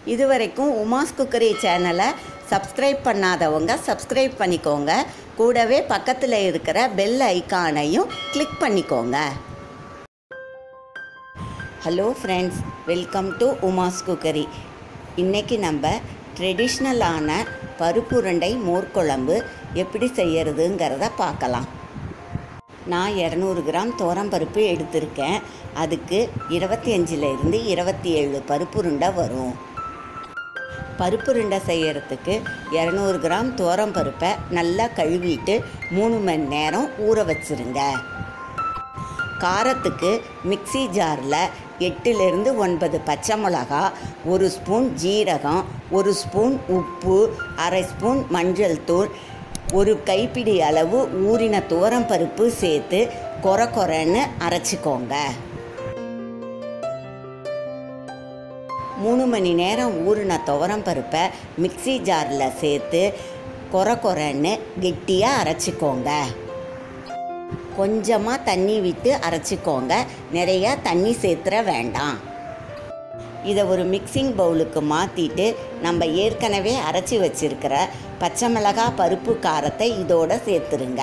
இதுவரைக்கும் உமாஸ் குக்கரி சேனலை சப்ஸ்கிரைப் பண்ணாதவங்க சப்ஸ்கிரைப் பண்ணிக்கோங்க கூடவே பக்கத்தில் இருக்கிற பெல் ஐகானையும் கிளிக் பண்ணிக்கோங்க hello friends welcome to Uma's cookery இன்றைக்கி நம்ம ட்ரெடிஷ்னலான பருப்புருண்டை மோர்க்குழம்பு எப்படி செய்யறதுங்கிறத பார்க்கலாம் நான் இரநூறு கிராம் பருப்பு எடுத்திருக்கேன் அதுக்கு இருபத்தி அஞ்சுலேருந்து இருபத்தி ஏழு பருப்புருண்டை வரும் பருப்புருண்டை செய்யறதுக்கு இரநூறு கிராம் பருப்பை நல்லா கழுவிட்டு மூணு மணி நேரம் ஊற வச்சுருங்க காரத்துக்கு மிக்ஸி ஜாரில் எட்டுலேருந்து ஒன்பது பச்சை மிளகா ஒரு ஸ்பூன் ஜீரகம் ஒரு ஸ்பூன் உப்பு அரை ஸ்பூன் மஞ்சள் தூள் ஒரு கைப்பிடி அளவு ஊறின துவரம் பருப்பு சேர்த்து கொர கொரன்னு அரைச்சிக்கோங்க மூணு மணி நேரம் ஊறின துவரம் பருப்பை மிக்ஸி ஜாரில் சேர்த்து கொர கொரன்னு கெட்டியாக அரைச்சிக்கோங்க கொஞ்சமாக தண்ணி விட்டு அரைச்சிக்கோங்க நிறையா தண்ணி சேர்த்துற வேண்டாம் இதை ஒரு மிக்சிங் பவுலுக்கு மாற்றிட்டு நம்ம ஏற்கனவே அரைச்சி வச்சிருக்கிற பச்சை மிளகா பருப்பு காரத்தை இதோட சேர்த்துருங்க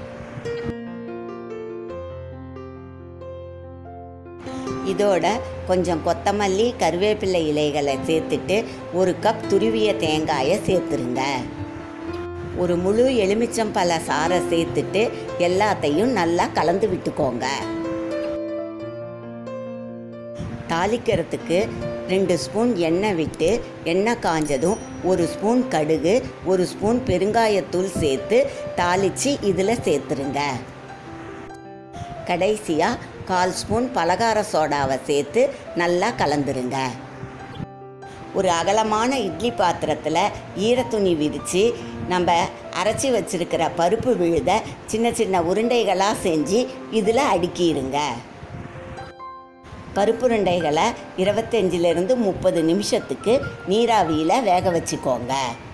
இதோட கொஞ்சம் கொத்தமல்லி கருவேப்பிலை இலைகளை சேர்த்துட்டு ஒரு கப் துருவிய தேங்காயை சேர்த்துருங்க ஒரு முழு எலுமிச்சம்பழ சாறை சேர்த்துட்டு எல்லாத்தையும் நல்லா கலந்து விட்டுக்கோங்க தாளிக்கிறதுக்கு ரெண்டு ஸ்பூன் எண்ணெய் விட்டு எண்ணெய் காஞ்சதும் ஒரு ஸ்பூன் கடுகு ஒரு ஸ்பூன் பெருங்காயத்தூள் சேர்த்து தாளித்து இதில் சேர்த்துருங்க கடைசியாக கால் ஸ்பூன் பலகார சோடாவை சேர்த்து நல்லா கலந்துருங்க ஒரு அகலமான இட்லி பாத்திரத்தில் ஈரத்துணி விரித்து நம்ம அரைச்சி வச்சிருக்கிற பருப்பு விழுத சின்ன சின்ன உருண்டைகளாக செஞ்சு இதில் அடுக்கிடுங்க பருப்புருண்டைகளை இருபத்தஞ்சிலேருந்து முப்பது நிமிஷத்துக்கு நீராவியில் வேக வச்சுக்கோங்க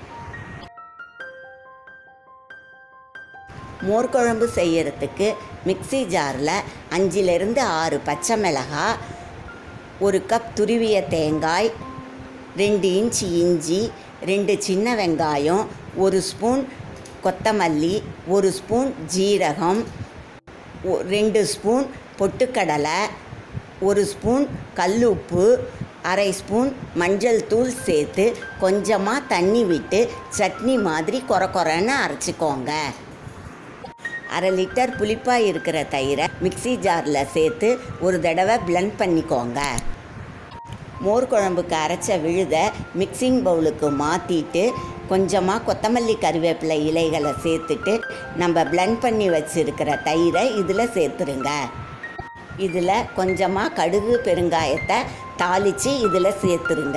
மோர்க்குழம்பு செய்யறதுக்கு மிக்ஸி ஜாரில் அஞ்சிலிருந்து ஆறு பச்சை மிளகாய் ஒரு கப் துருவிய தேங்காய் ரெண்டு இன்ச் இஞ்சி ரெண்டு சின்ன வெங்காயம் ஒரு ஸ்பூன் கொத்தமல்லி ஒரு ஸ்பூன் ஜீரகம் ஒ- ரெண்டு ஸ்பூன் பொட்டுக்கடலை ஒரு ஸ்பூன் கல்லுப்பு அரை ஸ்பூன் மஞ்சள் தூள் சேர்த்து கொஞ்சமாக தண்ணி விட்டு சட்னி மாதிரி கொர கொரன்னு அரைச்சிக்கோங்க அரை லிட்டர் புளிப்பாக இருக்கிற தயிரை மிக்ஸி ஜாரில் சேர்த்து ஒரு தடவை blend பண்ணிக்கோங்க மோர் குழம்புக்கு அரைச்ச விழுத மிக்சிங் பவுலுக்கு மாற்றிட்டு கொஞ்சமாக கொத்தமல்லி கருவேப்பிலை இலைகளை சேர்த்துட்டு நம்ம blend பண்ணி வச்சுருக்கிற தயிரை இதில் சேர்த்துருங்க இதில் கொஞ்சமாக கடுகு பெருங்காயத்தை தாளித்து இதில் சேர்த்துருங்க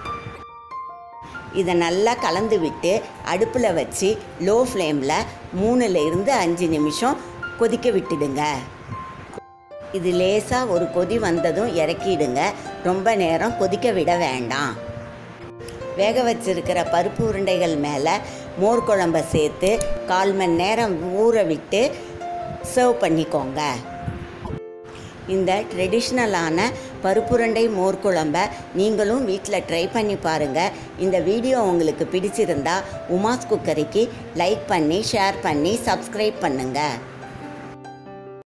இதை நல்லா கலந்து விட்டு அடுப்பில் வச்சு லோ ஃப்ளேமில் மூணுல இருந்து அஞ்சு நிமிஷம் கொதிக்க விட்டுடுங்க இது லேசாக ஒரு கொதி வந்ததும் இறக்கிடுங்க ரொம்ப நேரம் கொதிக்க விட வேண்டாம் வேக வச்சிருக்கிற பருப்பு உருண்டைகள் மேலே மோர் குழம்ப சேர்த்து கால் மணி நேரம் ஊற விட்டு சர்வ் பண்ணிக்கோங்க இந்த ட்ரெடிஷ்னலான பருப்புருண்டை மோர் குழம்ப நீங்களும் வீட்டில் ட்ரை பண்ணி பாருங்கள் இந்த வீடியோ உங்களுக்கு பிடிச்சிருந்தா உமாஸ் குக்கரிக்கு லைக் பண்ணி ஷேர் பண்ணி சப்ஸ்கிரைப் பண்ணுங்கள்